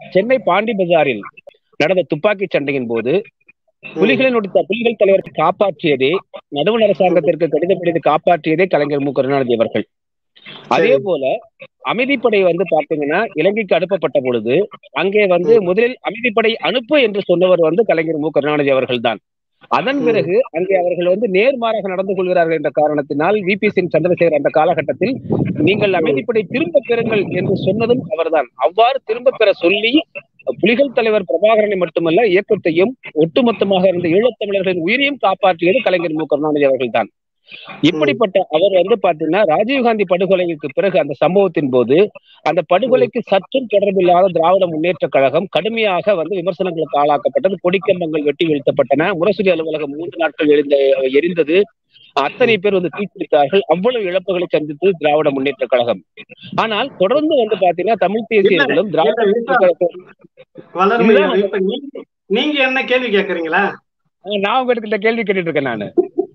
சென்னை பாண்டி பஜாரில் நடந்த துப்பாக்கி சண்டையின் போது புலிகளினுடைய புலிகள் தலைவர் காப்பாற்றியதே நடுவண் அரசாங்கத்திற்கு கடிதம் எழுதி காப்பாற்றியதே கலைஞர் மு கருணாநிதி அவர்கள் அதே போல அமைதிப்படை வந்து பாத்தீங்கன்னா இலங்கைக்கு அனுப்பப்பட்ட பொழுது அங்கே வந்து முதலில் அமைதிப்படை அனுப்பு என்று சொன்னவர் வந்து கலைஞர் மு கருணாநிதி அவர்கள் தான் அதன் பிறகு அங்கே அவர்கள் வந்து நேர்மாறாக நடந்து கொள்கிறார்கள் என்ற காரணத்தினால் வி பி சிங் சந்திரசேகர் அந்த காலகட்டத்தில் நீங்கள் அமைதிப்படை திரும்ப பெறுங்கள் என்று சொன்னதும் அவர்தான் அவ்வாறு திரும்ப பெற சொல்லி புலிகள் தலைவர் பிரபாகரனை மட்டுமல்ல இயக்கத்தையும் ஒட்டுமொத்தமாக இருந்த ஈழத்தமிழர்களின் உயிரையும் காப்பாற்றியது கலைஞர் மு கருணாநிதி அவர்கள் தான் இப்படிப்பட்ட அவர் வந்து பாத்தீங்கன்னா ராஜீவ்காந்தி படுகொலைக்கு பிறகு அந்த சம்பவத்தின் போது அந்த படுகொலைக்கு சற்றும் தொடர்பில்லாத திராவிட முன்னேற்ற கழகம் கடுமையாக வந்து விமர்சனங்களுக்கு ஆளாக்கப்பட்டது கொடிக்கம்பங்கள் வெட்டி வீழ்த்தப்பட்டன முரசொலி அலுவலகம் மூன்று நாட்கள் எழுந்த எரிந்தது அத்தனை பேர் வந்து தீப்பிடித்தார்கள் அவ்வளவு இழப்புகளை சந்தித்து திராவிட முன்னேற்ற கழகம் ஆனால் தொடர்ந்து வந்து பாத்தீங்கன்னா தமிழ் தேசியர்களும் திராவிட முன்னேற்ற கழகம் வளர்மையா இப்ப நீங்க நீங்க என்ன கேள்வி கேக்குறீங்களா நான் உங்ககிட்ட கேள்வி கேட்டுட்டு இருக்கேன் நானு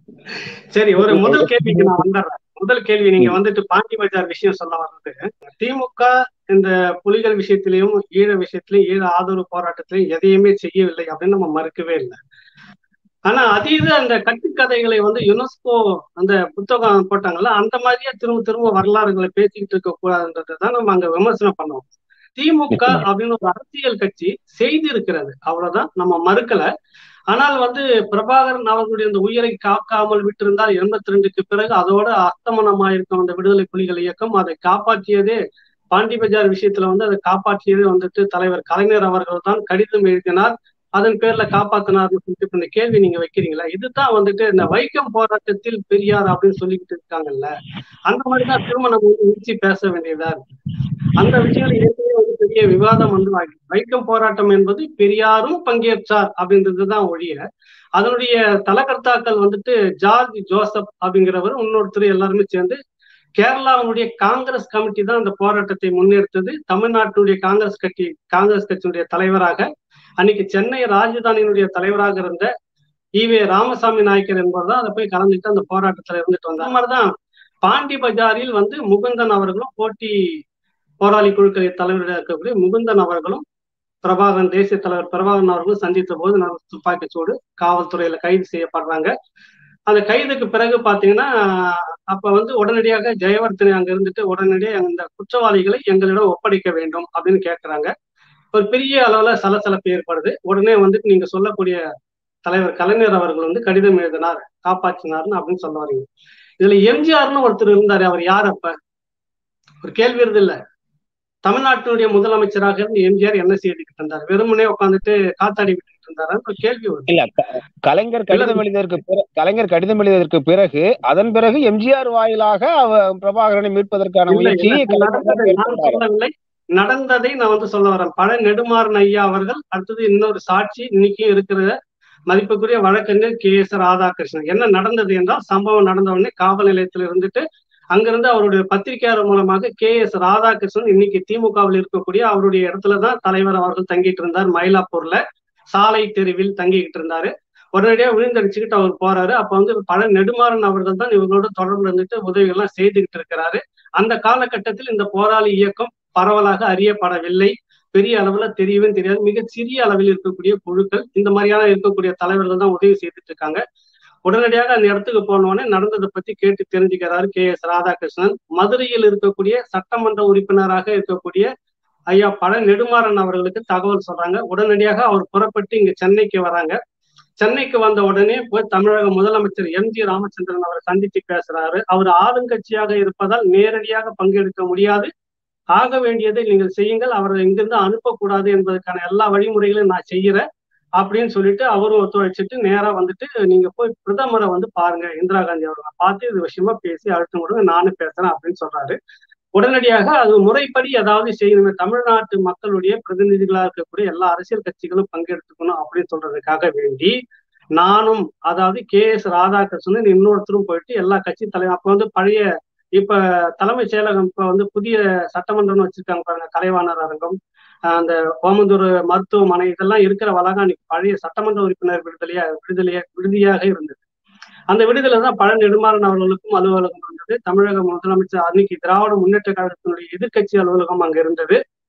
சரி ஒரு முதல் கேள்விக்கு நான் வந்துடுறேன் முதல் கேள்வி நீங்க வந்துட்டு பாண்டி பஜார் விஷயம் சொல்ல வர்றது திமுக இந்த புலிகள் விஷயத்திலையும் ஈழ விஷயத்திலையும் ஈழ ஆதரவு போராட்டத்திலையும் எதையுமே செய்யவில்லை அப்படின்னு நம்ம மறுக்கவே இல்லை ஆனா அதீத அந்த கட்டுக்கதைகளை வந்து யுனெஸ்கோ அந்த புத்தகம் போட்டாங்கல்ல அந்த மாதிரியே திரும்ப திரும்ப வரலாறுகளை பேசிக்கிட்டு இருக்க கூடாதுன்றதை தான் நம்ம அங்க விமர்சனம் பண்ணுவோம் திமுக அப்படின்னு ஒரு அரசியல் கட்சி செய்து இருக்கிறது அவ்வளவுதான் நம்ம மறுக்கல ஆனால் வந்து பிரபாகரன் அவர்களுடைய அந்த உயிரை காக்காமல் விட்டிருந்தால் எண்பத்தி ரெண்டுக்கு பிறகு அதோட அஸ்தமனமாயிருக்கும் அந்த விடுதலை புலிகள் இயக்கம் அதை காப்பாற்றியதே பாண்டி பஜார் விஷயத்துல வந்து அதை காப்பாற்றியதே வந்துட்டு தலைவர் கலைஞர் அவர்கள் தான் கடிதம் எழுதினார் அதன் பேர்ல காப்பாத்தினார்னு சொல்லிட்டு இப்ப இந்த கேள்வி நீங்க வைக்கிறீங்களா இதுதான் வந்துட்டு இந்த வைக்கம் போராட்டத்தில் பெரியார் அப்படின்னு சொல்லிக்கிட்டு இருக்காங்கல்ல அந்த மாதிரிதான் திரும்ப நம்ம வந்து நிறுத்தி பேச வேண்டியதா இருக்கு அந்த விஷயம் ஏற்கனவே வந்து பெரிய விவாதம் வந்து ஆகி வைக்கம் போராட்டம் என்பது பெரியாரும் பங்கேற்றார் அப்படின்றதுதான் ஒழிய அதனுடைய தலகர்த்தாக்கள் வந்துட்டு ஜார்ஜ் ஜோசப் அப்படிங்கிறவர் இன்னொருத்தர் எல்லாருமே சேர்ந்து கேரளாவுடைய காங்கிரஸ் கமிட்டி தான் அந்த போராட்டத்தை முன்னெடுத்தது தமிழ்நாட்டுடைய காங்கிரஸ் கட்சி காங்கிரஸ் கட்சியினுடைய தலைவராக அன்னைக்கு சென்னை ராஜதானியினுடைய தலைவராக இருந்த ஈவே ராமசாமி நாயக்கர் என்பவர் தான் அதை போய் கலந்துட்டு அந்த போராட்டத்துல இருந்துட்டு வந்தார் அந்த மாதிரிதான் பாண்டி பஜாரில் வந்து முகுந்தன் அவர்களும் போட்டி போராளி குழுக்களை தலைவராக இருக்கக்கூடிய முகுந்தன் அவர்களும் பிரபாகரன் தேசிய தலைவர் பிரபாகரன் அவர்களும் சந்தித்த போது நடந்த துப்பாக்கி சூடு காவல்துறையில கைது செய்யப்படுறாங்க அந்த கைதுக்கு பிறகு பாத்தீங்கன்னா அப்ப வந்து உடனடியாக ஜெயவர்த்தனை அங்க இருந்துட்டு உடனடியாக அந்த குற்றவாளிகளை எங்களிடம் ஒப்படைக்க வேண்டும் அப்படின்னு கேட்கிறாங்க ஒரு பெரிய அளவுல சலசலப்பு ஏற்படுது உடனே வந்துட்டு நீங்க சொல்லக்கூடிய தலைவர் கலைஞர் அவர்கள் வந்து கடிதம் எழுதினார் காப்பாற்றினார்னு அப்படின்னு சொல்ல வரீங்க இதுல எம்ஜிஆர்னு ஒருத்தர் இருந்தாரு அவர் யார் அப்ப ஒரு கேள்வி இருது இல்ல தமிழ்நாட்டினுடைய முதலமைச்சராக இருந்து எம்ஜிஆர் என்ன செய்துக்கிட்டு இருந்தார் வெறுமனே உட்காந்துட்டு காத்தாடி விட்டுட்டு இருந்தாரான்னு ஒரு கேள்வி வரும் இல்ல கலைஞர் கடிதம் எழுதியதற்கு பிறகு கலைஞர் கடிதம் எழுதியதற்கு பிறகு அதன் பிறகு எம்ஜிஆர் வாயிலாக அவ பிரபாகரனை மீட்பதற்கான முயற்சியை சொல்லவில்லை நடந்ததை நான் வந்து சொல்ல வரேன் பழ நெடுமாறன் ஐயா அவர்கள் அடுத்தது இன்னொரு சாட்சி இன்னைக்கும் இருக்கிற மதிப்புக்குரிய வழக்கறிஞர் கே எஸ் ராதாகிருஷ்ணன் என்ன நடந்தது என்றால் சம்பவம் நடந்த உடனே காவல் நிலையத்தில் இருந்துட்டு அங்கிருந்து அவருடைய பத்திரிகையாளர் மூலமாக கே எஸ் ராதாகிருஷ்ணன் இன்னைக்கு திமுகவில் இருக்கக்கூடிய அவருடைய இடத்துலதான் தலைவர் அவர்கள் தங்கிட்டு இருந்தார் மயிலாப்பூர்ல சாலை தெருவில் தங்கிக்கிட்டு இருந்தாரு உடனடியா விழுந்தடிச்சுக்கிட்டு அவர் போறாரு அப்ப வந்து பல நெடுமாறன் அவர்கள் தான் இவங்களோட தொடர்பு இருந்துட்டு உதவிகள்லாம் செய்துகிட்டு இருக்கிறாரு அந்த காலகட்டத்தில் இந்த போராளி இயக்கம் பரவலாக அறியப்படவில்லை பெரிய அளவுல தெரியவே தெரியாது மிக சிறிய அளவில் இருக்கக்கூடிய குழுக்கள் இந்த மாதிரியான இருக்கக்கூடிய தலைவர்கள் தான் உதவி செய்துட்டு இருக்காங்க உடனடியாக அந்த இடத்துக்கு போனோடனே நடந்ததை பத்தி கேட்டு தெரிஞ்சுக்கிறாரு கே எஸ் ராதாகிருஷ்ணன் மதுரையில் இருக்கக்கூடிய சட்டமன்ற உறுப்பினராக இருக்கக்கூடிய ஐயா பழ நெடுமாறன் அவர்களுக்கு தகவல் சொல்றாங்க உடனடியாக அவர் புறப்பட்டு இங்க சென்னைக்கு வராங்க சென்னைக்கு வந்த உடனே போய் தமிழக முதலமைச்சர் எம் ஜி ராமச்சந்திரன் அவரை சந்தித்து பேசுறாரு அவர் ஆளுங்கட்சியாக இருப்பதால் நேரடியாக பங்கெடுக்க முடியாது ஆக வேண்டியதை நீங்கள் செய்யுங்கள் அவரை இங்கிருந்து அனுப்பக்கூடாது என்பதற்கான எல்லா வழிமுறைகளையும் நான் செய்யறேன் அப்படின்னு சொல்லிட்டு அவரும் ஒத்துழைச்சிட்டு நேரா வந்துட்டு நீங்க போய் பிரதமரை வந்து பாருங்க இந்திரா காந்தி அவர்களை பார்த்து இது விஷயமா பேசி அழுத்தம் கொடுங்க நானும் பேசுறேன் அப்படின்னு சொல்றாரு உடனடியாக அது முறைப்படி ஏதாவது செய்யணுமே தமிழ்நாட்டு மக்களுடைய பிரதிநிதிகளா இருக்கக்கூடிய எல்லா அரசியல் கட்சிகளும் பங்கெடுத்துக்கணும் அப்படின்னு சொல்றதுக்காக வேண்டி நானும் அதாவது கே எஸ் ராதாகிருஷ்ணன் இன்னொருத்தரும் போயிட்டு எல்லா கட்சி தலைவர் அப்ப வந்து பழைய இப்ப தலைமைச் செயலகம் இப்ப வந்து புதிய சட்டமன்றம்னு வச்சிருக்காங்க பாருங்க கலைவாணர் அரங்கம் அந்த ஓமந்தூர் மருத்துவமனை இதெல்லாம் இருக்கிற வளாகம் அன்னைக்கு பழைய சட்டமன்ற உறுப்பினர் விடுதலையா விடுதலையா விடுதியாக இருந்தது அந்த விடுதலை தான் பழ நெடுமாறன் அவர்களுக்கும் அலுவலகம் இருந்தது தமிழக முதலமைச்சர் அன்னைக்கு திராவிட முன்னேற்ற கழகத்தினுடைய எதிர்கட்சி அலுவலகம் அங்க இருந்தது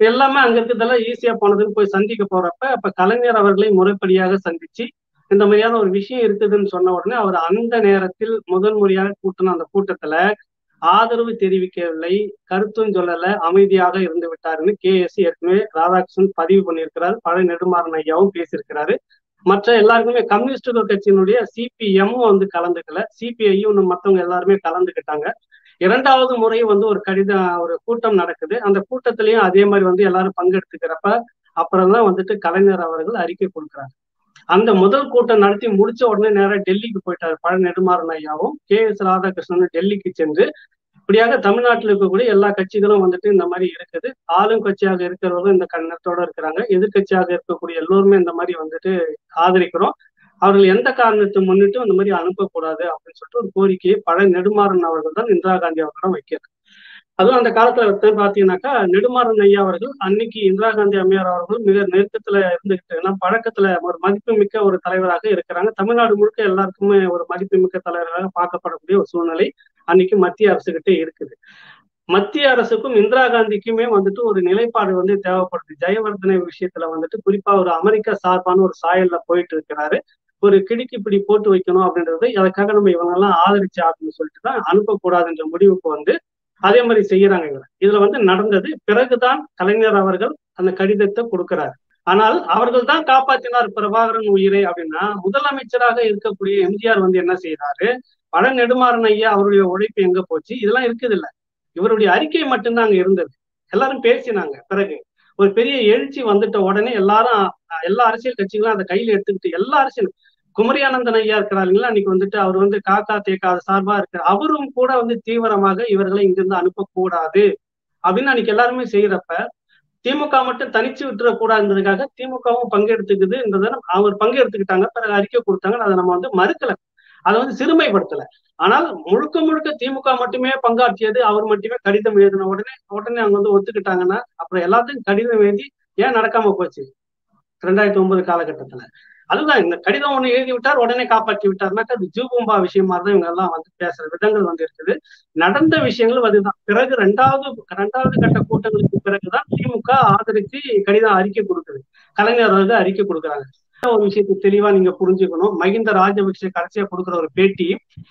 எல்லாமே அங்க இருக்கிறதெல்லாம் ஈஸியா போனதுன்னு போய் சந்திக்க போறப்ப அப்ப கலைஞர் அவர்களை முறைப்படியாக சந்திச்சு இந்த மாதிரியான ஒரு விஷயம் இருக்குதுன்னு சொன்ன உடனே அவர் அந்த நேரத்தில் முதல் முறையாக கூட்டின அந்த கூட்டத்துல ஆதரவு தெரிவிக்கவில்லை கருத்தும் சொல்லல அமைதியாக இருந்து விட்டாருன்னு கே எஸ் ஏற்கனவே ராதாகிருஷ்ணன் பதிவு பண்ணியிருக்கிறார் பழைய நெடுமாறன் ஐயாவும் பேசியிருக்கிறாரு மற்ற எல்லாருக்குமே கம்யூனிஸ்டுகள் கட்சியினுடைய சிபிஎம்மும் வந்து கலந்துக்கல சிபிஐயும் மற்றவங்க எல்லாருமே கலந்துக்கிட்டாங்க இரண்டாவது முறை வந்து ஒரு கடித ஒரு கூட்டம் நடக்குது அந்த கூட்டத்திலையும் அதே மாதிரி வந்து எல்லாரும் பங்கெடுத்துக்கிறப்ப அப்புறம் தான் வந்துட்டு கலைஞர் அவர்கள் அறிக்கை கொடுக்குறாங்க அந்த முதல் கூட்டம் நடத்தி முடிச்ச உடனே நேரம் டெல்லிக்கு போயிட்டார் பழ நெடுமாறன் ஐயாவும் கே எஸ் ராதாகிருஷ்ணன் டெல்லிக்கு சென்று இப்படியாக தமிழ்நாட்டில் இருக்கக்கூடிய எல்லா கட்சிகளும் வந்துட்டு இந்த மாதிரி இருக்குது ஆளும் கட்சியாக இருக்கிறவர்களும் இந்த கண்ணத்தோட இருக்கிறாங்க எதிர்கட்சியாக இருக்கக்கூடிய எல்லோருமே இந்த மாதிரி வந்துட்டு ஆதரிக்கிறோம் அவர்கள் எந்த காரணத்தை முன்னிட்டு இந்த மாதிரி அனுப்பக்கூடாது அப்படின்னு சொல்லிட்டு ஒரு கோரிக்கையை பழ நெடுமாறன் அவர்கள் தான் இந்திரா காந்தி அவர்களிடம் வைக்கிறார் அதுவும் அந்த காலத்துல பாத்தீங்கன்னாக்கா நெடுமாறன் ஐயா அவர்கள் அன்னைக்கு இந்திரா காந்தி அம்மையார் அவர்கள் மிக நெருக்கத்துல இருந்துகிட்டு பழக்கத்துல ஒரு மதிப்புமிக்க ஒரு தலைவராக இருக்கிறாங்க தமிழ்நாடு முழுக்க எல்லாருக்குமே ஒரு மதிப்புமிக்க தலைவராக பார்க்கப்படக்கூடிய ஒரு சூழ்நிலை அன்னைக்கு மத்திய அரசுகிட்ட இருக்குது மத்திய அரசுக்கும் இந்திரா காந்திக்குமே வந்துட்டு ஒரு நிலைப்பாடு வந்து தேவைப்படுது ஜெயவர்தனை விஷயத்துல வந்துட்டு குறிப்பா ஒரு அமெரிக்கா சார்பான ஒரு சாயல்ல போயிட்டு இருக்கிறாரு ஒரு கிடுக்கி பிடி போட்டு வைக்கணும் அப்படின்றது அதுக்காக நம்ம இவங்க எல்லாம் ஆதரிச்சு அப்படின்னு சொல்லிட்டு தான் அனுப்பக்கூடாதுன்ற முடிவுக்கு வந்து அதே மாதிரி செய்யறாங்க இவங்க இதுல வந்து நடந்தது பிறகுதான் கலைஞர் அவர்கள் அந்த கடிதத்தை கொடுக்கிறார் ஆனால் அவர்கள் தான் காப்பாற்றினார் பிரபாகரன் உயிரை அப்படின்னா முதலமைச்சராக இருக்கக்கூடிய எம்ஜிஆர் வந்து என்ன செய்யறாரு பழ நெடுமாறன் ஐயா அவருடைய உழைப்பு எங்க போச்சு இதெல்லாம் இருக்குது இல்ல இவருடைய அறிக்கை மட்டும்தான் அங்க இருந்தது எல்லாரும் பேசினாங்க பிறகு ஒரு பெரிய எழுச்சி வந்துட்ட உடனே எல்லாரும் எல்லா அரசியல் கட்சிகளும் அதை கையில எடுத்துக்கிட்டு எல்லா அரசியல் குமரியானந்தன் ஐயா இருக்கிறாருங்களா அன்னைக்கு வந்துட்டு அவர் வந்து காக்கா தேக்காத சார்பா இருக்கிற அவரும் கூட வந்து தீவிரமாக இவர்களை இங்கிருந்து அனுப்பக்கூடாது அப்படின்னு அன்னைக்கு எல்லாருமே செய்யறப்ப திமுக மட்டும் தனிச்சு விட்டுறக்கூடாதுன்றதுக்காக திமுகவும் பங்கெடுத்துக்குதுன்றத அவர் பங்கெடுத்துக்கிட்டாங்க பிறகு அறிக்கை கொடுத்தாங்க அதை நம்ம வந்து மறுக்கல அதை வந்து சிறுமைப்படுத்தல ஆனால் முழுக்க முழுக்க திமுக மட்டுமே பங்காற்றியது அவர் மட்டுமே கடிதம் எழுதின உடனே உடனே அவங்க வந்து ஒத்துக்கிட்டாங்கன்னா அப்புறம் எல்லாத்தையும் கடிதம் எழுதி ஏன் நடக்காம போச்சு ரெண்டாயிரத்தி ஒன்பது காலகட்டத்துல அதுதான் இந்த கடிதம் ஒண்ணு எழுதி விட்டார் உடனே காப்பாற்றி விட்டார்னாக்கா அது ஜூபூம்பா விஷயம் மாதிரி தான் இவங்க எல்லாம் வந்து பேசுற விதங்கள் வந்து இருக்குது நடந்த விஷயங்கள் அதுதான் பிறகு ரெண்டாவது ரெண்டாவது கட்ட கூட்டங்களுக்கு பிறகுதான் திமுக ஆதரிச்சு கடிதம் அறிக்கை கொடுக்குது கலைஞர் வந்து அறிக்கை கொடுக்குறாங்க ஒரு விஷயத்தை தெளிவா நீங்க புரிஞ்சுக்கணும் மகிந்த ராஜபக்சே கடைசியா கொடுக்குற ஒரு பேட்டி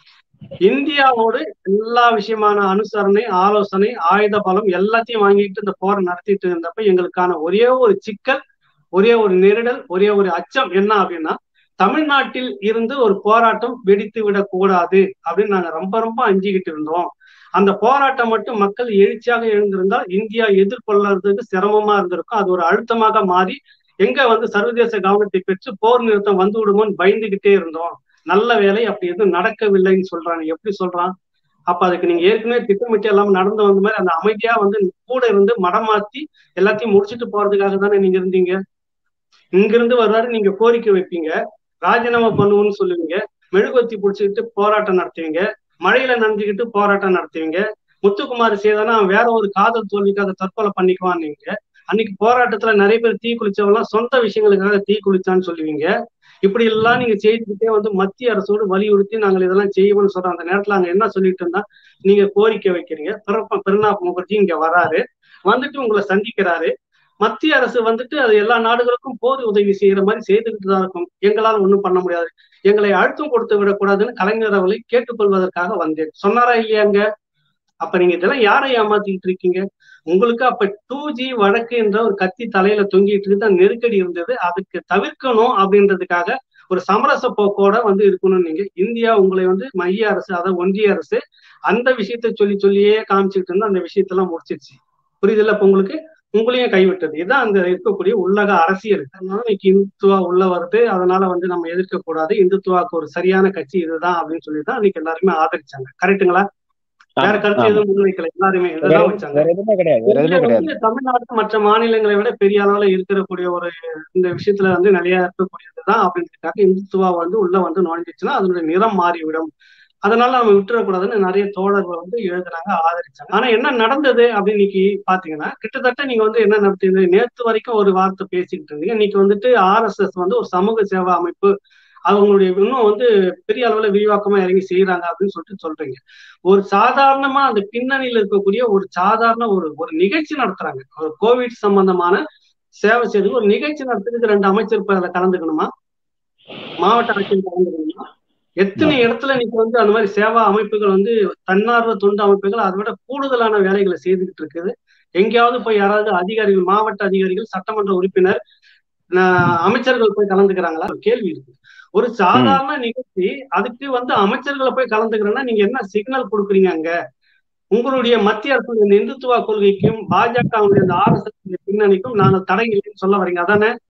இந்தியாவோடு எல்லா விஷயமான அனுசரணை ஆலோசனை ஆயுத பலம் எல்லாத்தையும் வாங்கிட்டு இந்த போரை நடத்திட்டு இருந்தப்ப எங்களுக்கான ஒரே ஒரு சிக்கல் ஒரே ஒரு நெருடல் ஒரே ஒரு அச்சம் என்ன அப்படின்னா தமிழ்நாட்டில் இருந்து ஒரு போராட்டம் வெடித்து விடக்கூடாது அப்படின்னு நாங்க ரொம்ப ரொம்ப அஞ்சுக்கிட்டு இருந்தோம் அந்த போராட்டம் மட்டும் மக்கள் எழுச்சியாக எழுந்திருந்தால் இந்தியா எதிர்கொள்றதுக்கு சிரமமா இருந்திருக்கும் அது ஒரு அழுத்தமாக மாறி எங்க வந்து சர்வதேச கவனத்தை பெற்று போர் நிறுத்தம் வந்து விடுமோன்னு பயந்துகிட்டே இருந்தோம் நல்ல வேலை அப்படி எதுவும் நடக்கவில்லைன்னு சொல்றாங்க எப்படி சொல்றான் அப்ப அதுக்கு நீங்க ஏற்கனவே திட்டமிட்டு எல்லாம் நடந்து வந்த மாதிரி அந்த அமைதியா வந்து கூட இருந்து மடமாத்தி எல்லாத்தையும் முடிச்சுட்டு போறதுக்காக தானே நீங்க இருந்தீங்க இங்கிருந்து வர்றாரு நீங்க கோரிக்கை வைப்பீங்க ராஜினாமா பண்ணுவோம்னு சொல்லுவீங்க மெழுகுவத்தி பிடிச்சிக்கிட்டு போராட்டம் நடத்துவீங்க மழையில நனைஞ்சுக்கிட்டு போராட்டம் நடத்துவீங்க முத்துக்குமார் செய்தானா வேற ஒரு காதல் தோல்விக்காக தற்கொலை பண்ணிக்குவான் நீங்க அன்னைக்கு போராட்டத்துல நிறைய பேர் தீ குளிச்சவங்களாம் சொந்த விஷயங்களுக்காக தீ குளிச்சான்னு சொல்லுவீங்க இப்படி எல்லாம் நீங்க செய்துக்கிட்டே வந்து மத்திய அரசோடு வலியுறுத்தி நாங்கள் இதெல்லாம் செய்வோம்னு சொல்றோம் அந்த நேரத்துல அங்க என்ன சொல்லிட்டு இருந்தா நீங்க கோரிக்கை வைக்கிறீங்க பிரணாப் முகர்ஜி இங்க வராரு வந்துட்டு உங்களை சந்திக்கிறாரு மத்திய அரசு வந்துட்டு அது எல்லா நாடுகளுக்கும் போர் உதவி செய்யற மாதிரி செய்துக்கிட்டு தான் இருக்கும் எங்களால் ஒண்ணும் பண்ண முடியாது எங்களை அழுத்தம் கொடுத்து விடக்கூடாதுன்னு கலைஞர் அவர்களை கேட்டுக்கொள்வதற்காக வந்தேன் சொன்னாரா இல்லையாங்க அப்ப நீங்க இதெல்லாம் யாரை ஏமாத்திக்கிட்டு இருக்கீங்க உங்களுக்கு அப்ப டூ ஜி வழக்கு என்ற ஒரு கத்தி தலையில தொங்கிட்டு இருக்கு நெருக்கடி இருந்தது அதுக்கு தவிர்க்கணும் அப்படின்றதுக்காக ஒரு சமரச போக்கோட வந்து இருக்கணும் நீங்க இந்தியா உங்களை வந்து மைய அரசு அதாவது ஒன்றிய அரசு அந்த விஷயத்த சொல்லி சொல்லியே காமிச்சுக்கிட்டு இருந்தா அந்த விஷயத்தெல்லாம் முடிச்சிருச்சு புரியுதுல்ல இப்ப உங்களுக்கு உங்களையும் கைவிட்டது இதுதான் அந்த இருக்கக்கூடிய உள்ளக அரசியல் அதனால இன்னைக்கு இந்துத்துவா உள்ள வருது அதனால வந்து நம்ம எதிர்க்க கூடாது இந்துத்துவாக்கு ஒரு சரியான கட்சி இதுதான் அப்படின்னு சொல்லி தான் அன்னைக்கு எல்லாருமே ஆதரிச்சாங்க கரெக்டுங்களா வேற கருத்து எதுவும் முன்வைக்கல எல்லாருமே இதுதான் வச்சாங்க தமிழ்நாடு மற்ற மாநிலங்களை விட பெரிய அளவுல இருக்கக்கூடிய ஒரு இந்த விஷயத்துல வந்து நிறைய இருக்கக்கூடியதுதான் அப்படின்றதுக்காக இந்துத்துவா வந்து உள்ள வந்து நுழைஞ்சிச்சுன்னா அதனுடைய நிறம் மாறிவிடும் அதனால நம்ம விட்டுறக்கூடாதுன்னு நிறைய தோழர்கள் வந்து எழுதுனாங்க ஆதரிச்சாங்க ஆனா என்ன நடந்தது அப்படின்னு இன்னைக்கு பாத்தீங்கன்னா கிட்டத்தட்ட நீங்க வந்து என்ன நடத்தியது நேற்று வரைக்கும் ஒரு வார்த்தை பேசிக்கிட்டு இருந்தீங்க இன்னைக்கு வந்துட்டு ஆர் எஸ் எஸ் வந்து ஒரு சமூக சேவா அமைப்பு அவங்களுடைய இன்னும் வந்து பெரிய அளவுல விரிவாக்கமா இறங்கி செய்யறாங்க அப்படின்னு சொல்லிட்டு சொல்றீங்க ஒரு சாதாரணமா அந்த பின்னணியில இருக்கக்கூடிய ஒரு சாதாரண ஒரு ஒரு நிகழ்ச்சி நடத்துறாங்க ஒரு கோவிட் சம்பந்தமான சேவை செய்து ஒரு நிகழ்ச்சி நடத்துறதுக்கு ரெண்டு அமைச்சர் இப்ப அதுல கலந்துக்கணுமா மாவட்ட ஆட்சியர் கலந்துக்கணுமா எத்தனை இடத்துல நீங்க வந்து அந்த மாதிரி சேவா அமைப்புகள் வந்து தன்னார்வ தொண்டு அமைப்புகள் அதை விட கூடுதலான வேலைகளை செய்துகிட்டு இருக்குது எங்கேயாவது போய் யாராவது அதிகாரிகள் மாவட்ட அதிகாரிகள் சட்டமன்ற உறுப்பினர் அமைச்சர்கள் போய் கலந்துக்கிறாங்களா கேள்வி இருக்கு ஒரு சாதாரண நிகழ்ச்சி அதுக்கு வந்து அமைச்சர்களை போய் கலந்துக்கிறேன்னா நீங்க என்ன சிக்னல் கொடுக்குறீங்க அங்க உங்களுடைய மத்திய அரசுடைய இந்துத்துவ கொள்கைக்கும் பாஜகவுடைய அந்த ஆர் எஸ் எஸ் பின்னணிக்கும் நாங்கள் தடை இல்லைன்னு சொல்ல வரீங்க அதானே